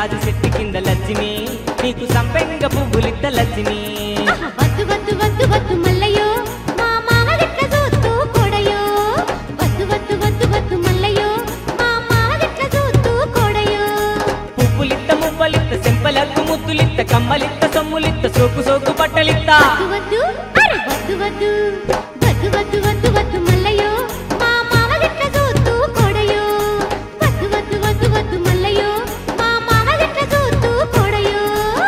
సన్నజాజి చెట్టు కింద లక్ష్మి నీకు సంపెంగ పువ్వులిత్త లక్ష్మి ఆహా, వద్దు వద్దు వద్దు వద్దు మల్లయ్యో మా మామ గిట్ల చూస్తూ కొడయో వద్దు వద్దు వద్దు వద్దు మల్లయ్యో మా మామ గిట్ల చూస్తూ కొడయో పువ్వులిత్త మువ్వలిత్త సెంపలకు ముద్దులిత్త కమ్మలిత్త సొమ్ములిత్త సోకు సోకు బట్టలిత్త వద్దు వద్దు అరే వద్దు వద్దు వద్దు వద్దు వద్దు వద్దు మల్లయ్యో మా మామ గిట్ల చూస్తూ కొడయో వద్దు వద్దు వద్దు వద్దు మల్లయ్యో మా మామ గిట్ల చూస్తూ కొడయో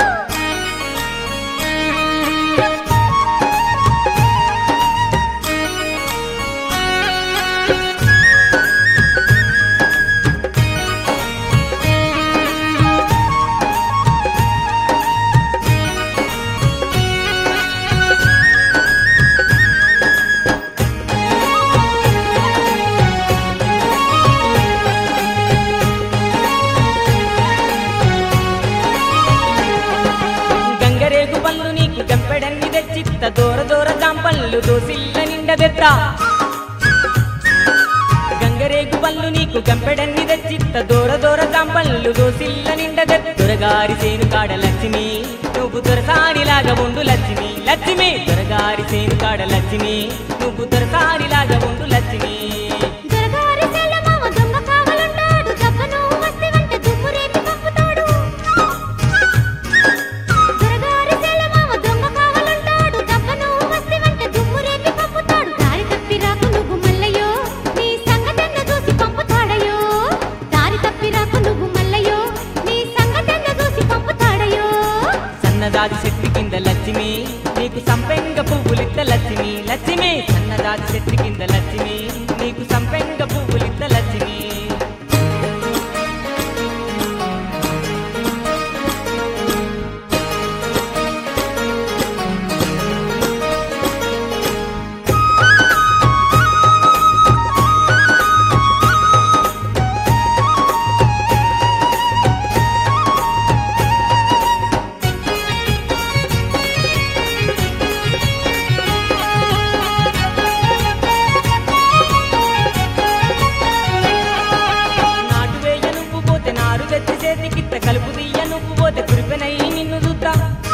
గంగరేగు పళ్ళు నీకు గంపెడన్ని తెచ్చిత్త దూర దూర జాంపళ్ళు దోసిల్ల నిండదెత్త గంగరేగు పళ్ళు నీకు గంపెడన్ని తెచ్చిత్త దూర దూర జాంపళ్ళు దోసిల్ల నిండదెత్త దొరగారి సేను కాడ లక్ష్మి నువ్వు దొరసానిలాగా ఉండు లక్ష్మి లక్ష్మి దొరగారి సేను కాడ లక్ష్మి నువ్వు దొరసానిలాగా ఉండు లక్ష్మి దొరగారి సెల్ల మామ దొంగ కావలుంటాడు దెబ్బను వస్తే వెంట దుమ్ము రేపి పంపుతాడు దొరగారి సెల్ల మామ దొంగ కావలుంటాడు దెబ్బను వస్తే వెంట దుమ్ము రేపి పంపుతాడు దారి తప్పి రాకు నువ్వు మల్లయ్యో నీ సంగతెన్న చూసి పంపుతాడయో దారి తప్పి రాకు నువ్వు మల్లయ్యో నీ సంగతెన్న చూసి పంపుతాడయో సన్నదాది చెట్టు కింద లక్ష్మి నీకు సంపెంగ పువ్వులిత్త లక్ష్మి లక్ష్మి సన్నదాది చెట్టు కింద లక్ష్మి నీకు సంపెంగ పువ్వులిత్త లక్ష్మి నాటు వేయ నువ్వు పోతే నారు తెచ్చి చేతికిత్త కలుపు తీయ నువ్వు పోతే కురిపెనయ్యి నిన్ను చూద్దా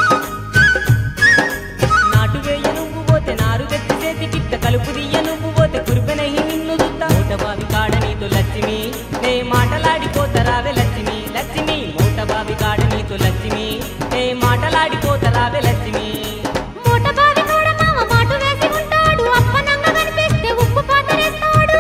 నాటు వేయ నువ్వు పోతే నారు తెచ్చి చేతికిత్త కలుపు తీయ నువ్వు పోతే కురిపెనయ్యి నిన్ను చూద్దా మూటబావి కాడ నీతో లక్ష్మి నే మాటలాడిపోతరావే లక్ష్మి లక్ష్మి మూటబావి కాడ నీతో లక్ష్మి నే మాటలాడిపోతరావే లక్ష్మి మూట బావి కూడా మామ మాటు వేసి ఉంటాడు అప్పనంగా కనిపిస్తే ఉప్పు పాతరేస్తాడు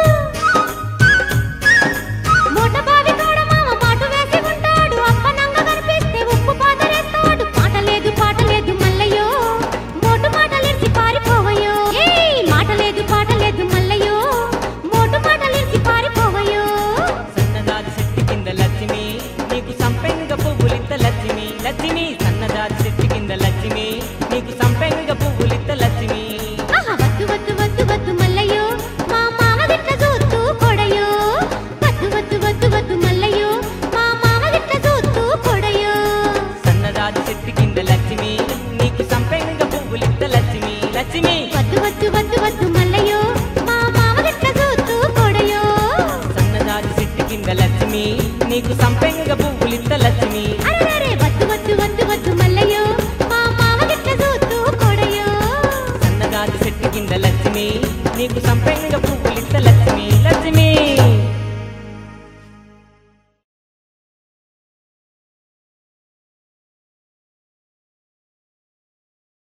మూట బావి కూడా మామ మాటు వేసి ఉంటాడు అప్పనంగా కనిపిస్తే ఉప్పు పాతరేస్తాడు పాట లేదు పాట లేదు మల్లయ్యో మోటు మాటలిర్చి పారిపోవయ్యో ఏయ్ మాట లేదు పాట లేదు మల్లయ్యో మోటు మాటలిర్చి పారిపోవయ్యో సన్నదాది చెట్టు కింద లక్ష్మి నీకు సంపెంగ పువ్వులిత్త లక్ష్మి లక్ష్మి సన్నదాది చెట్టు కింద లక్ష్మి నీకు సంపెంగ పువ్వులిత్త లక్ష్మి ఆహా, వద్దు వద్దు వద్దు వద్దు మల్లయ్యో మా మామ గిట్ల చూస్తూ కొడయో వద్దు వద్దు వద్దు వద్దు మల్లయ్యో మా మామ గిట్ల చూస్తూ కొడయో సన్నదాది చెట్టు కింద లక్ష్మి నీకు సంపెంగ పువ్వులిత్త లక్ష్మి లక్ష్మి వద్దు వద్దు వద్దు వద్దు మల్లయ్యో మా మామ గిట్ల చూస్తూ కొడయో సన్నదాది చెట్టు కింద లక్ష్మి నీకు సంపెంగ పువ్వులిత్త లక్ష్మి అరెరే వద్దు వద్దు వద్దు వద్దు మల్లయ్యో మా మామ గిట్ల చూస్తూ కొడయో సన్నదాది చెట్టు కింద లక్ష్మి నీకు సంపెంగ పువ్వులిత్త లక్ష్మి లక్ష్మి